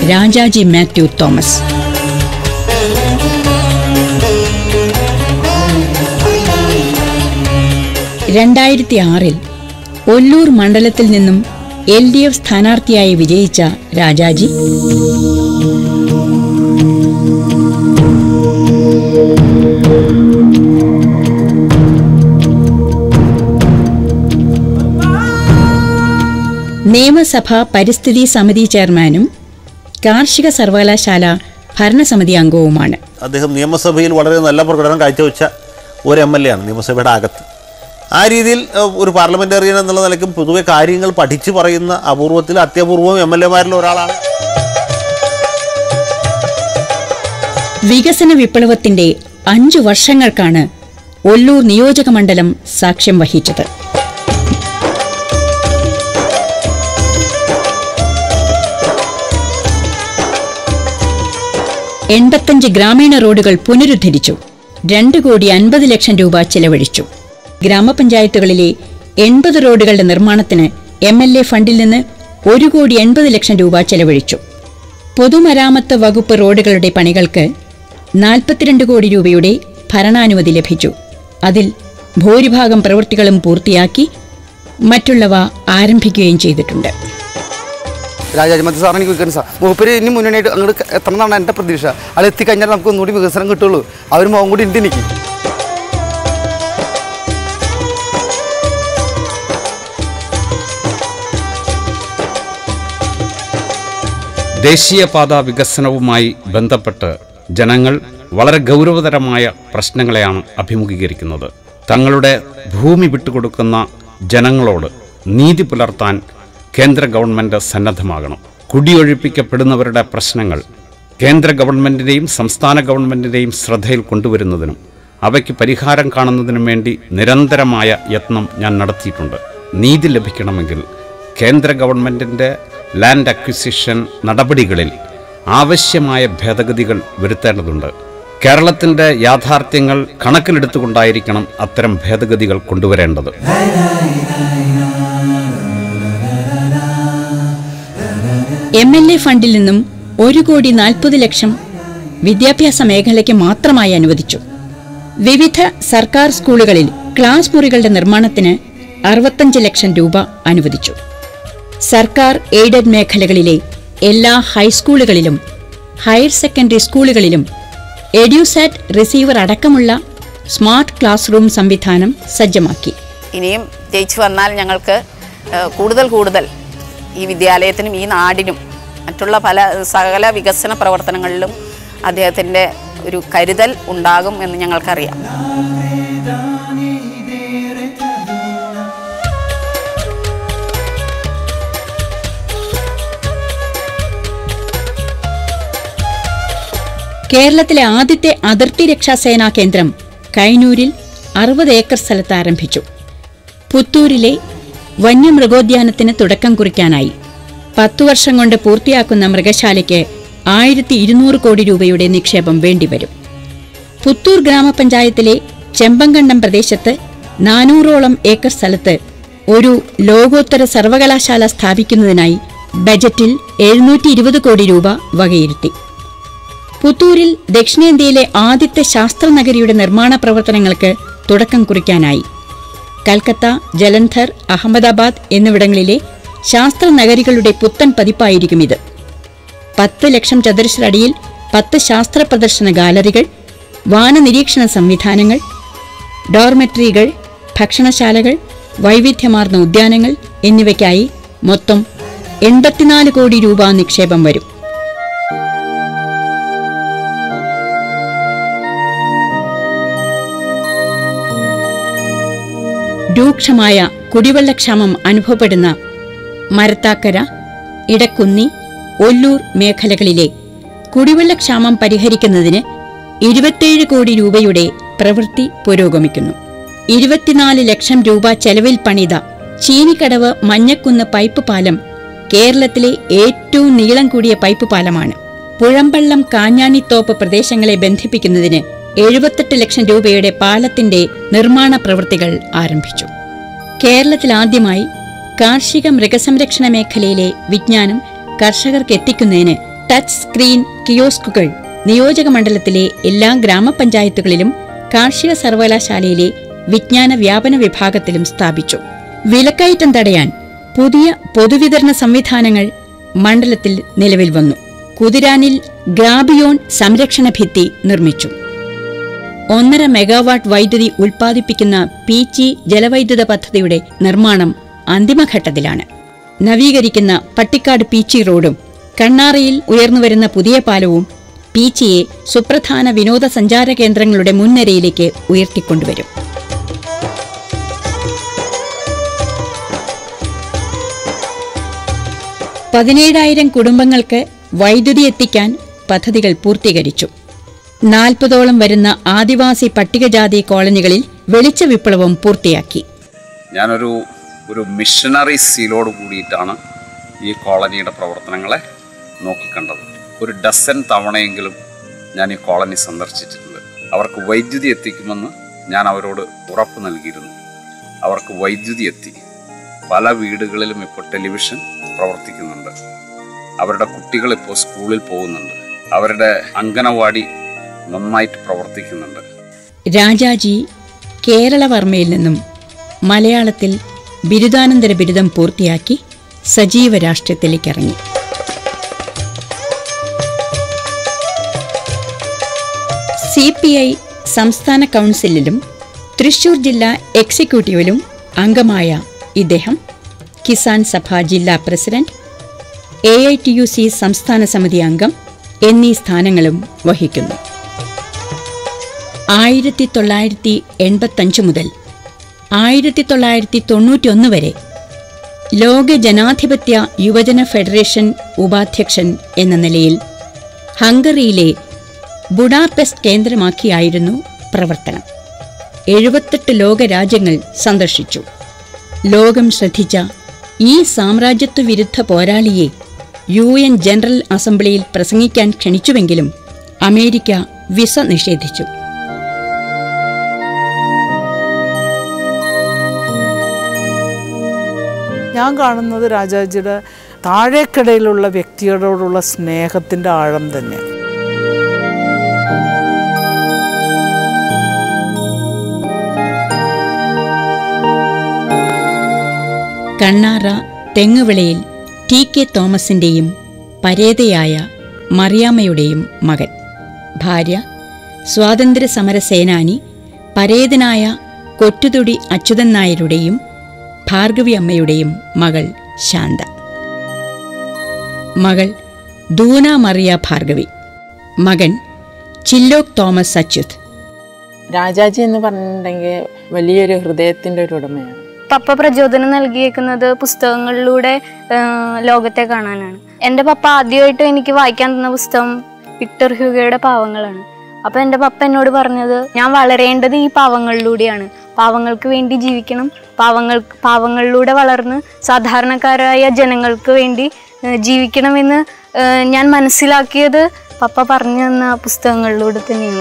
Rajaji Mathew Thomas രണ്ടായിരത്തി ആറിൽ ഒല്ലൂർ മണ്ഡലത്തിൽ നിന്നും എൽ ഡി എഫ് സ്ഥാനാർത്ഥിയായി വിജയിച്ച രാജാജി നിയമസഭാ പരിസ്ഥിതി സമിതി ചെയർമാനും കാർഷിക സർവകലാശാല ഭരണസമിതി അംഗവുമാണ് അദ്ദേഹം നിയമസഭയിൽ വളരെ നല്ല പ്രകടനം കാഴ്ചവെച്ച ഒരു എം എൽ എ ആണ് നിയമസഭയുടെ അകത്ത് ആ രീതിയിൽ ഏഹ്, ഒരു പാർലമെന്റേറിയൻ എന്നുള്ള നിലയ്ക്കും പൊതുവെ കാര്യങ്ങൾ പഠിച്ചു പറയുന്ന അപൂർവത്തിൽ അത്യപൂർവം എം എൽ എമാരിൽ ഒരാളാണ് വികസന വിപ്ലവത്തിന്റെ അഞ്ചു വർഷങ്ങൾക്കാണ് ഒല്ലൂർ നിയോജക മണ്ഡലം സാക്ഷ്യം വഹിച്ചത് എൺപത്തഞ്ച് ഗ്രാമീണ റോഡുകൾ പുനരുദ്ധരിച്ചു രണ്ട് കോടി അൻപത് ലക്ഷം രൂപ ചെലവഴിച്ചു ഗ്രാമപഞ്ചായത്തുകളിലെ എൺപത് റോഡുകളുടെ നിർമ്മാണത്തിന് എം എൽ എ ഫണ്ടിൽ നിന്ന് ഒരു കോടി എൺപത് ലക്ഷം രൂപ ചെലവഴിച്ചു പൊതുമരാമത്ത് വകുപ്പ് റോഡുകളുടെ പണികൾക്ക് നാൽപ്പത്തിരണ്ട് കോടി രൂപയുടെ ഭരണാനുമതി ലഭിച്ചു അതിൽ ഭൂരിഭാഗം പ്രവൃത്തികളും പൂർത്തിയാക്കി മറ്റുള്ളവ ആരംഭിക്കുകയും ചെയ്തിട്ടുണ്ട് രാജാജിമത്ത് സാറിന് എനിക്ക് വിൽക്കണം സാർ മൂപ്പര് ഇനി മുന്നണിയായിട്ട് അങ്ങോട്ട് എത്തണം എന്നാണ് എൻ്റെ പ്രതീക്ഷ അത് എത്തിക്കഴിഞ്ഞാൽ നമുക്ക് ഒന്നുകൂടി വികസനം കിട്ടുള്ളൂ ആ ഒരു മുഖം കൂടി ഉണ്ട് എനിക്ക് ദേശീയപാത വികസനവുമായി ബന്ധപ്പെട്ട് ജനങ്ങൾ വളരെ ഗൗരവതരമായ പ്രശ്നങ്ങളെയാണ് അഭിമുഖീകരിക്കുന്നത് തങ്ങളുടെ ഭൂമി വിട്ടുകൊടുക്കുന്ന ജനങ്ങളോട് നീതി പുലർത്താൻ കേന്ദ്ര ഗവൺമെൻറ് സന്നദ്ധമാകണം കുടിയൊഴിപ്പിക്കപ്പെടുന്നവരുടെ പ്രശ്നങ്ങൾ കേന്ദ്ര ഗവൺമെൻറ്റിൻ്റെയും സംസ്ഥാന ഗവൺമെൻറ്റിൻ്റെയും ശ്രദ്ധയിൽ കൊണ്ടുവരുന്നതിനും അവയ്ക്ക് പരിഹാരം കാണുന്നതിനും വേണ്ടി നിരന്തരമായ യത്നം ഞാൻ നടത്തിയിട്ടുണ്ട് നീതി ലഭിക്കണമെങ്കിൽ കേന്ദ്ര ഗവൺമെൻറ്റിൻ്റെ ലാൻഡ് അക്വിസിഷൻ നടപടികളിൽ ആവശ്യമായ ഭേദഗതികൾ വരുത്തേണ്ടതുണ്ട് കേരളത്തിൻ്റെ യാഥാർത്ഥ്യങ്ങൾ കണക്കിലെടുത്തുകൊണ്ടായിരിക്കണം അത്തരം ഭേദഗതികൾ കൊണ്ടുവരേണ്ടത് എം എൽ എ ഫണ്ടിൽ നിന്നും ഒരു കോടി നാൽപ്പത് ലക്ഷം വിദ്യാഭ്യാസ മേഖലയ്ക്ക് മാത്രമായി അനുവദിച്ചു വിവിധ സർക്കാർ സ്കൂളുകളിൽ ക്ലാസ് മുറികളുടെ നിർമ്മാണത്തിന് അറുപത്തഞ്ച് ലക്ഷം രൂപ അനുവദിച്ചു സർക്കാർ എയ്ഡഡ് മേഖലകളിലെ എല്ലാ ഹൈസ്കൂളുകളിലും ഹയർ സെക്കൻഡറി സ്കൂളുകളിലും എഡ്യൂസാറ്റ് റിസീവർ അടക്കമുള്ള സ്മാർട്ട് ക്ലാസ് റൂം സംവിധാനം സജ്ജമാക്കി ഇനിയും ജയിച്ചു വന്നാൽ ഞങ്ങൾക്ക് ഏഹ്, കൂടുതൽ കൂടുതൽ ഈ വിദ്യാലയത്തിനും ഈ നാടിനും മറ്റുള്ള പല സകല വികസന പ്രവർത്തനങ്ങളിലും അദ്ദേഹത്തിൻ്റെ ഒരു കരുതൽ ഉണ്ടാകും എന്ന് ഞങ്ങൾക്കറിയാം കേരളത്തിലെ ആദ്യത്തെ അതിർത്തി രക്ഷാസേനാ കേന്ദ്രം കൈനൂരിൽ അറുപത് ഏക്കർ സ്ഥലത്ത് ആരംഭിച്ചു പുത്തൂരിലെ വന്യമൃഗോദ്യാനത്തിന് തുടക്കം കുറിക്കാനായി പത്തു വർഷം കൊണ്ട് പൂർത്തിയാക്കുന്ന മൃഗശാലയ്ക്ക് ആയിരത്തി ഇരുന്നൂറ് കോടി രൂപയുടെ നിക്ഷേപം വേണ്ടിവരും പുത്തൂർ ഗ്രാമപഞ്ചായത്തിലെ ചെമ്പങ്കണ്ടം പ്രദേശത്ത് നാനൂറോളം ഏക്കർ സ്ഥലത്ത് ഒരു ലോകോത്തര സർവകലാശാല സ്ഥാപിക്കുന്നതിനായി ബജറ്റിൽ എഴുന്നൂറ്റി ഇരുപത് കോടി രൂപ വകയിരുത്തി പുത്തൂരിൽ ദക്ഷിണേന്ത്യയിലെ ആദ്യത്തെ ശാസ്ത്രനഗരിയുടെ നിർമ്മാണ പ്രവർത്തനങ്ങൾക്ക് തുടക്കം കുറിക്കാനായി കൽക്കത്ത ജലന്ധർ അഹമ്മദാബാദ് എന്നിവിടങ്ങളിലെ ശാസ്ത്രനഗരികളുടെ പുത്തൻ പതിപ്പായിരിക്കും ഇത് പത്ത് ലക്ഷം ചതുരശ്ര അടിയിൽ പത്ത് ശാസ്ത്ര പ്രദർശന ഗാലറികൾ വാനനിരീക്ഷണ സംവിധാനങ്ങൾ ഡോർമെട്രികൾ ഭക്ഷണശാലകൾ വൈവിധ്യമാർന്ന ഉദ്യാനങ്ങൾ എന്നിവയ്ക്കായി മൊത്തം എൺപത്തിനാല് കോടി രൂപ നിക്ഷേപം വരും രൂക്ഷമായ കുടിവെള്ളക്ഷാമം അനുഭവപ്പെടുന്ന മരത്താക്കര ഇടക്കുന്നി ഒല്ലൂർ മേഖലകളിലെ കുടിവെള്ളക്ഷാമം പരിഹരിക്കുന്നതിന് ഇരുപത്തേഴ് കോടി രൂപയുടെ പ്രവൃത്തി പുരോഗമിക്കുന്നു ഇരുപത്തിനാല് ലക്ഷം രൂപ ചെലവിൽ പണിത ചീനിക്കടവ് മഞ്ഞക്കുന്ന് പൈപ്പ് പാലം കേരളത്തിലെ ഏറ്റവും നീളം കൂടിയ പൈപ്പ് പാലമാണ് പുഴമ്പള്ളം കാഞ്ഞാണിത്തോപ്പ് പ്രദേശങ്ങളെ ബന്ധിപ്പിക്കുന്നതിന് എഴുപത്തെട്ട് ലക്ഷം രൂപയുടെ പാലത്തിന്റെ നിർമ്മാണ പ്രവൃത്തികൾ ആരംഭിച്ചു കേരളത്തിൽ ആദ്യമായി കാർഷിക മൃഗസംരക്ഷണ മേഖലയിലെ വിജ്ഞാനം കർഷകർക്ക് എത്തിക്കുന്നതിന് ടച്ച് സ്ക്രീൻ കിയോസ്കുകൾ നിയോജക മണ്ഡലത്തിലെ എല്ലാ ഗ്രാമപഞ്ചായത്തുകളിലും കാർഷിക സർവകലാശാലയിലെ വിജ്ഞാന വ്യാപന വിഭാഗത്തിലും സ്ഥാപിച്ചു വിലക്കയറ്റം തടയാൻ പുതിയ പൊതുവിതരണ സംവിധാനങ്ങൾ മണ്ഡലത്തിൽ നിലവിൽ വന്നു കുതിരാനിൽ ഗ്രാബിയോൺ സംരക്ഷണ ഭിത്തി നിർമ്മിച്ചു ഒന്നര മെഗാവാട്ട് വൈദ്യുതി ഉൽപ്പാദിപ്പിക്കുന്ന പീച്ചി ജലവൈദ്യുത പദ്ധതിയുടെ നിർമ്മാണം അന്തിമഘട്ടത്തിലാണ് നവീകരിക്കുന്ന പട്ടിക്കാട് പീച്ചി റോഡും കണ്ണാറയിൽ ഉയർന്നുവരുന്ന പുതിയ പാലവും പീച്ചിയെ സുപ്രധാന വിനോദസഞ്ചാര കേന്ദ്രങ്ങളുടെ മുൻനിരയിലേക്ക് ഉയർത്തിക്കൊണ്ടുവരും പതിനേഴായിരം കുടുംബങ്ങൾക്ക് വൈദ്യുതി എത്തിക്കാൻ പദ്ധതികൾ പൂർത്തീകരിച്ചു നാൽപ്പതോളം വരുന്ന ആദിവാസി പട്ടികജാതി കോളനികളിൽ വെളിച്ച വിപ്ലവം പൂർത്തിയാക്കി ഞാനൊരു ഒരു മിഷനറി സീലോട് കൂടിയിട്ടാണ് ഈ കോളനിയുടെ പ്രവർത്തനങ്ങളെ നോക്കിക്കണ്ടത് ഒരു ഡസൻ തവണയെങ്കിലും ഞാൻ ഈ കോളനി സന്ദർശിച്ചിട്ടുണ്ട് അവർക്ക് വൈദ്യുതി എത്തിക്കുമെന്ന് ഞാൻ അവരോട് ഉറപ്പ് നൽകിയിരുന്നു അവർക്ക് വൈദ്യുതി എത്തി പല വീടുകളിലും ഇപ്പോൾ ടെലിവിഷൻ പ്രവർത്തിക്കുന്നുണ്ട് അവരുടെ കുട്ടികൾ ഇപ്പോൾ സ്കൂളിൽ പോകുന്നുണ്ട് അവരുടെ അങ്കനവാടി നന്നായിട്ട് പ്രവർത്തിക്കുന്നുണ്ട് രാജാജി കേരളവർമ്മയിൽ നിന്നും മലയാളത്തിൽ ബിരുദാനന്തര ബിരുദം പൂർത്തിയാക്കി സജീവ രാഷ്ട്രീയത്തിലേക്ക് ഇറങ്ങി സി പി ഐ സംസ്ഥാന കൗൺസിലിലും തൃശൂർ ജില്ലാ എക്സിക്യൂട്ടീവിലും അംഗമായ ഇദ്ദേഹം കിസാൻ സഭ ജില്ലാ president A I T U C സംസ്ഥാന സമിതി അംഗം എന്നീ സ്ഥാനങ്ങളും വഹിക്കുന്നു ആയിരത്തി തൊള്ളായിരത്തി എൺപത്തഞ്ച് മുതൽ ആയിരത്തി തൊള്ളായിരത്തി തൊണ്ണൂറ്റിയൊന്ന് വരെ ലോക ജനാധിപത്യ യുവജന ഫെഡറേഷൻ ഉപാധ്യക്ഷൻ എന്ന നിലയിൽ ഹംഗറിയിലെ ബുഡാപെസ്റ്റ് കേന്ദ്രമാക്കിയായിരുന്നു പ്രവർത്തനം എഴുപത്തെട്ട് ലോകരാജ്യങ്ങൾ സന്ദർശിച്ചു ലോകം ശ്രദ്ധിച്ച ഈ സാമ്രാജ്യത്വ വിരുദ്ധ പോരാളിയെ യു എൻ ജനറൽ അസംബ്ലിയിൽ പ്രസംഗിക്കാൻ ക്ഷണിച്ചുവെങ്കിലും അമേരിക്ക വിസ നിഷേധിച്ചു ഞാൻ കാണുന്നത് രാജാജിയുടെ താഴേക്കിടയിലുള്ള വ്യക്തികളോടുള്ള സ്നേഹത്തിൻ്റെ ആഴം തന്നെ കണ്ണാറ തെങ്ങുവിളയിൽ ടി കെ തോമസിന്റെയും പരേതയായ മറിയാമ്മയുടെയും മകൻ ഭാര്യ സ്വാതന്ത്ര്യ സമര സേനാനി പരേതനായ കൊറ്റുതുടി അച്യുതൻ നായരുടെയും ഭാർഗവി അമ്മയുടെയും മകൾ ശാന്ത മകൾ ദൂന മറിയ ഭാർഗവി മകൻ ചില്ലോക് തോമസ് അച്യുത് രാജാജി എന്ന് പറഞ്ഞിട്ടുണ്ടെങ്കിൽ വലിയൊരു ഹൃദയത്തിൻ്റെ ഒരു ഉടമയാണ് പപ്പ പ്രചോദനം നൽകിയേക്കുന്നത് പുസ്തകങ്ങളിലൂടെ ആ, ലോകത്തെ കാണാനാണ് എൻ്റെ പപ്പ ആദ്യമായിട്ട് എനിക്ക് വായിക്കാൻ തന്ന പുസ്തകം വിക്ടർ ഹ്യൂഗയുടെ പാവങ്ങളാണ് അപ്പോൾ എൻ്റെ പപ്പ എന്നോട് പറഞ്ഞത് ഞാൻ വളരേണ്ടത് ഈ പാവങ്ങളിലൂടെയാണ് പാവങ്ങൾക്ക് വേണ്ടി ജീവിക്കണം പാവങ്ങൾക്ക് പാവങ്ങളിലൂടെ വളർന്ന് സാധാരണക്കാരായ ജനങ്ങൾക്ക് വേണ്ടി ആ, ജീവിക്കണമെന്ന് ആ, ഞാൻ മനസ്സിലാക്കിയത് പപ്പ പറഞ്ഞു തന്ന പുസ്തകങ്ങളിലൂടെ തന്നെയാണ്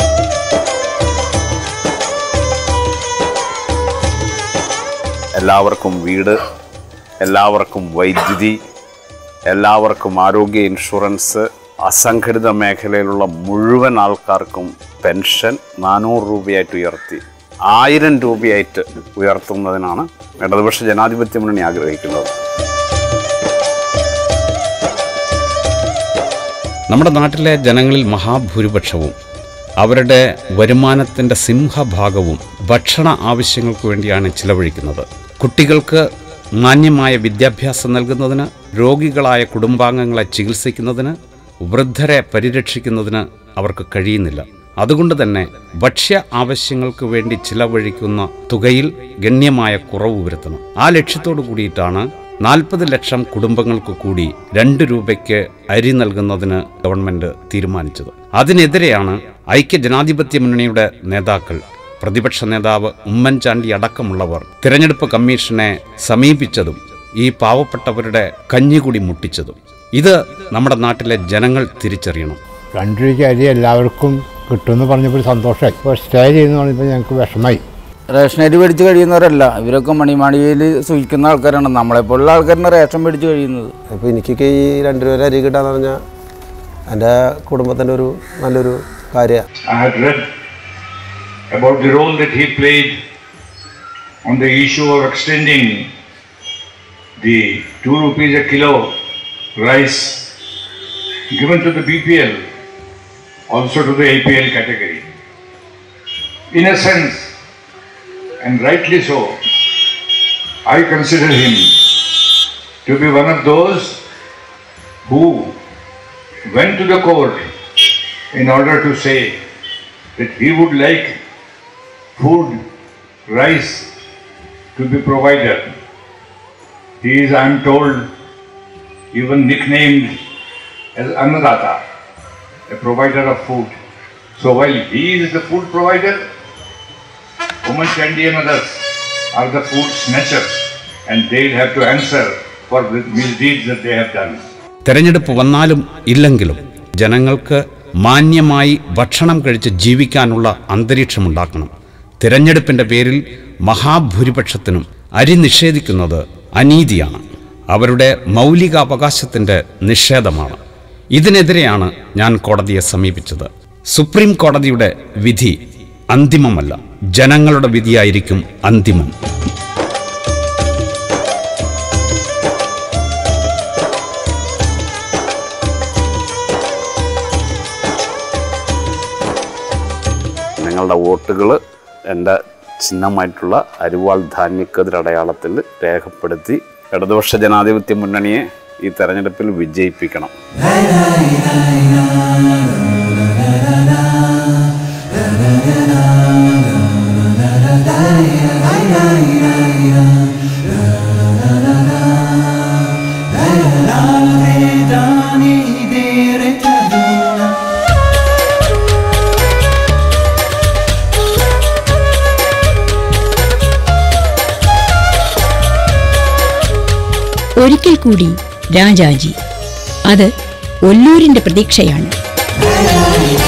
എല്ലാവർക്കും വീട് എല്ലാവർക്കും വൈദ്യുതി എല്ലാവർക്കും ആരോഗ്യ ഇൻഷുറൻസ് അസംഘടിത മേഖലയിലുള്ള മുഴുവൻ ആൾക്കാർക്കും പെൻഷൻ നാനൂറ് രൂപയായിട്ട് ഉയർത്തി ആയിരം രൂപയായിട്ട് ഉയർത്തുന്നതിനാണ് ഇടതുപക്ഷ ജനാധിപത്യ മുന്നണി ആഗ്രഹിക്കുന്നത് നമ്മുടെ നാട്ടിലെ ജനങ്ങളിൽ മഹാഭൂരിപക്ഷവും അവരുടെ വരുമാനത്തിൻ്റെ സിംഹഭാഗവും ഭക്ഷണ ആവശ്യങ്ങൾക്ക് വേണ്ടിയാണ് ചിലവഴിക്കുന്നത് കുട്ടികൾക്ക് മാന്യമായ വിദ്യാഭ്യാസം നൽകുന്നതിന് രോഗികളായ കുടുംബാംഗങ്ങളെ ചികിത്സിക്കുന്നതിന് വൃദ്ധരെ പരിരക്ഷിക്കുന്നതിന് അവർക്ക് കഴിയുന്നില്ല അതുകൊണ്ട് തന്നെ ഭക്ഷ്യ ആവശ്യങ്ങൾക്ക് വേണ്ടി ചിലവഴിക്കുന്ന തുകയിൽ ഗണ്യമായ കുറവ് വരുത്തണം ആ ലക്ഷ്യത്തോടു കൂടിയിട്ടാണ് നാൽപ്പത് ലക്ഷം കുടുംബങ്ങൾക്ക് കൂടി രണ്ട് രൂപയ്ക്ക് അരി നൽകുന്നതിന് ഗവൺമെന്റ് തീരുമാനിച്ചത് അതിനെതിരെയാണ് ഐക്യ ജനാധിപത്യ മുന്നണിയുടെ നേതാക്കൾ പ്രതിപക്ഷ നേതാവ് ഉമ്മൻചാണ്ടി അടക്കമുള്ളവർ തിരഞ്ഞെടുപ്പ് കമ്മീഷനെ സമീപിച്ചതും ഈ പാവപ്പെട്ടവരുടെ കഞ്ഞികുടി മുട്ടിച്ചതും ഇത് നമ്മുടെ നാട്ടിലെ ജനങ്ങൾ തിരിച്ചറിയണം രണ്ട് രൂപയ്ക്ക് അരി എല്ലാവർക്കും കിട്ടുമെന്ന് പറഞ്ഞപ്പോൾ ഒരു സന്തോഷമായി ഇപ്പോൾ സ്റ്റേ ചെയ്യുന്ന പറഞ്ഞപ്പോൾ ഞങ്ങൾക്ക് വിഷമായി റേഷൻ അരി മേടിച്ച് കഴിയുന്നവരല്ല ഇവരൊക്കെ മണിമാളികയിൽ സൂചിക്കുന്ന ആൾക്കാരാണ് നമ്മളെപ്പോലുള്ള ആൾക്കാരാണ് റേഷൻ മേടിച്ച് കഴിയുന്നത് അപ്പോൾ എനിക്കൊക്കെ ഈ രണ്ട് രൂപ അരി കിട്ടാന്ന് പറഞ്ഞാൽ എൻ്റെ കുടുംബത്തിൻ്റെ ഒരു നല്ലൊരു കാര്യമാണ് I had read about the role that he played on the issue of extending the 2 rupees a kilo rice given to the BPL also to the APL category. In a sense, and rightly so, I consider him to be one of those who went to the court in order to say that he would like food, rice to be provided. He is, I am told, even nicknamed as Annadata, a provider of food. So while he is the food provider, Women Chandy and others are the food snatchers and they'll have to answer for the misdeeds that they have done. തെരഞ്ഞെടുപ്പ് വന്നാലും ഇല്ലെങ്കിലും ജനങ്ങൾക്ക് മാന്യമായി ഭക്ഷണം കഴിച്ച് ജീവിക്കാനുള്ള അന്തരീക്ഷമുണ്ടാക്കണം തിരഞ്ഞെടുപ്പിൻ്റെ പേരിൽ മഹാഭൂരിപക്ഷത്തിനും അരി നിഷേധിക്കുന്നത് അനീതിയാണ് അവരുടെ മൗലികാവകാശത്തിൻ്റെ നിഷേധമാണ് ഇതിനെതിരെയാണ് ഞാൻ കോടതിയെ സമീപിച്ചത് സുപ്രീം കോടതിയുടെ വിധി അന്തിമമല്ല ജനങ്ങളുടെ വിധിയായിരിക്കും അന്തിമം നിങ്ങളുടെ വോട്ടുകൾ എൻ്റെ ചിഹ്നമായിട്ടുള്ള അരിവാൾ ധാന്യക്കെതിരടയാളത്തിൽ രേഖപ്പെടുത്തി ഇടതുപക്ഷ ജനാധിപത്യ മുന്നണിയെ ഈ തെരഞ്ഞെടുപ്പിൽ വിജയിപ്പിക്കണം ഒരിക്കൽ കൂടി രാജാജി അത് ഒല്ലൂരിന്റെ പ്രതീക്ഷയാണ്